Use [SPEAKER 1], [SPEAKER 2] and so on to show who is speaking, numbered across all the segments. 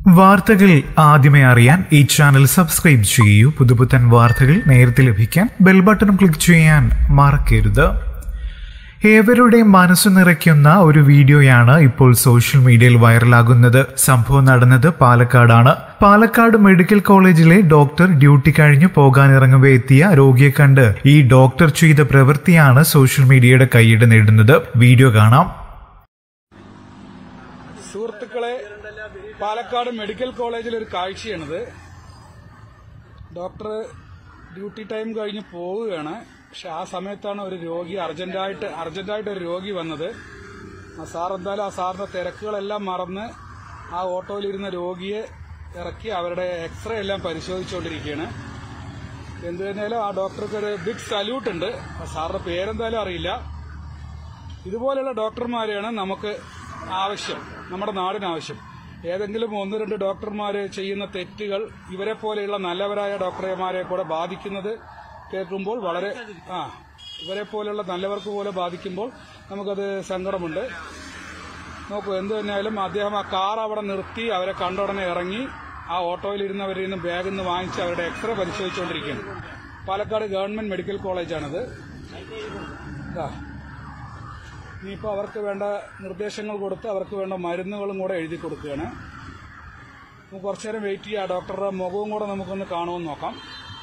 [SPEAKER 1] വാർത്തകൾ ആദ്യമേ അറിയാൻ ഈ ചാനൽ സബ്സ്ക്രൈബ് ചെയ്യൂ പുതുപുത്തൻ വാർത്തകൾ നേരത്തെ ലഭിക്കാൻ ബെൽ ബട്ടൺ ക്ലിക്ക് ചെയ്യാൻ മറക്കരുത് ഏവരുടെയും മനസ്സു നിറയ്ക്കുന്ന ഒരു വീഡിയോയാണ് ഇപ്പോൾ സോഷ്യൽ മീഡിയയിൽ വൈറലാകുന്നത് സംഭവം നടന്നത് പാലക്കാടാണ് പാലക്കാട് മെഡിക്കൽ കോളേജിലെ ഡോക്ടർ ഡ്യൂട്ടി കഴിഞ്ഞു പോകാനിറങ്ങവേ എത്തിയ രോഗിയെ കണ്ട് ഈ ഡോക്ടർ ചെയ്ത പ്രവൃത്തിയാണ് സോഷ്യൽ മീഡിയയുടെ കൈയ്യടി നേടുന്നത് വീഡിയോ കാണാം
[SPEAKER 2] സുഹൃത്തുക്കളെ പാലക്കാട് മെഡിക്കൽ കോളേജിൽ ഒരു കാഴ്ചയാണിത് ഡോക്ടർ ഡ്യൂട്ടി ടൈം കഴിഞ്ഞ് പോവുകയാണ് പക്ഷെ ആ സമയത്താണ് ഒരു രോഗി അർജന്റായിട്ട് അർജന്റായിട്ട് ഒരു രോഗി വന്നത് ആ സാർ എന്തായാലും ആ സാറിന്റെ തിരക്കുകളെല്ലാം മറന്ന് ആ ഓട്ടോയിലിരുന്ന രോഗിയെ ഇറക്കി അവരുടെ എക്സ്റേ എല്ലാം പരിശോധിച്ചുകൊണ്ടിരിക്കുകയാണ് എന്ത് തന്നെയാലും ആ ഡോക്ടർക്ക് ഒരു ബിഗ് സല്യൂട്ട് ഉണ്ട് ആ സാറിന്റെ പേരെന്തായാലും അറിയില്ല ഇതുപോലെയുള്ള ഡോക്ടർമാരെയാണ് നമുക്ക് ആവശ്യം നമ്മുടെ നാടിന് ആവശ്യം ഏതെങ്കിലും ഒന്ന് രണ്ട് ഡോക്ടർമാർ ചെയ്യുന്ന തെറ്റുകൾ ഇവരെ പോലെയുള്ള നല്ലവരായ ഡോക്ടർമാരെ കൂടെ ബാധിക്കുന്നത് കേൾക്കുമ്പോൾ വളരെ ആ ഇവരെ പോലെയുള്ള നല്ലവർക്ക് പോലെ ബാധിക്കുമ്പോൾ നമുക്കത് സങ്കടമുണ്ട് നോക്കൂ എന്ത് തന്നെയായാലും അദ്ദേഹം ആ കാർ അവിടെ നിർത്തി അവരെ കണ്ട ഉടനെ ഇറങ്ങി ആ ഓട്ടോയിൽ ഇരുന്നവരിൽ നിന്ന് ബാഗിൽ നിന്ന് വാങ്ങിച്ച് അവരുടെ എക്സ്റേ പരിശോധിച്ചുകൊണ്ടിരിക്കുകയാണ് പാലക്കാട് ഗവൺമെന്റ് മെഡിക്കൽ കോളേജാണിത് ഇതാ ഇനിയിപ്പോൾ അവർക്ക് വേണ്ട നിർദ്ദേശങ്ങൾ കൊടുത്ത് അവർക്ക് വേണ്ട മരുന്നുകളും കൂടെ എഴുതി കൊടുക്കുകയാണ് നമുക്ക് കുറച്ചു നേരം വെയിറ്റ് ചെയ്യാം ആ ഡോക്ടറുടെ മുഖവും കൂടെ നമുക്കൊന്ന് കാണുമെന്ന് നോക്കാം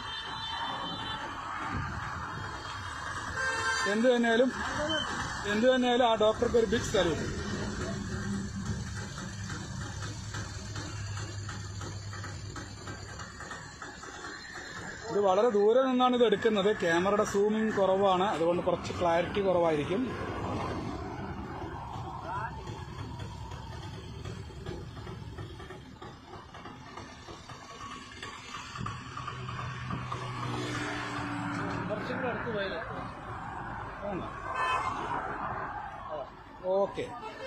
[SPEAKER 2] എന്ത് തന്നെയാലും എന്ത് തന്നെയാലും ആ ഡോക്ടർക്ക് ഒരു ബിഗ് സല്യൂട്ട് ഇത് വളരെ ദൂരെ നിന്നാണ് ഇത് എടുക്കുന്നത് ക്യാമറയുടെ സൂമിംഗ് കുറവാണ് അതുകൊണ്ട് കുറച്ച് ക്ലാരിറ്റി കുറവായിരിക്കും കുറച്ചും കൂടെ അടുത്ത് പോയാലോ വേണ്ട ഓക്കെ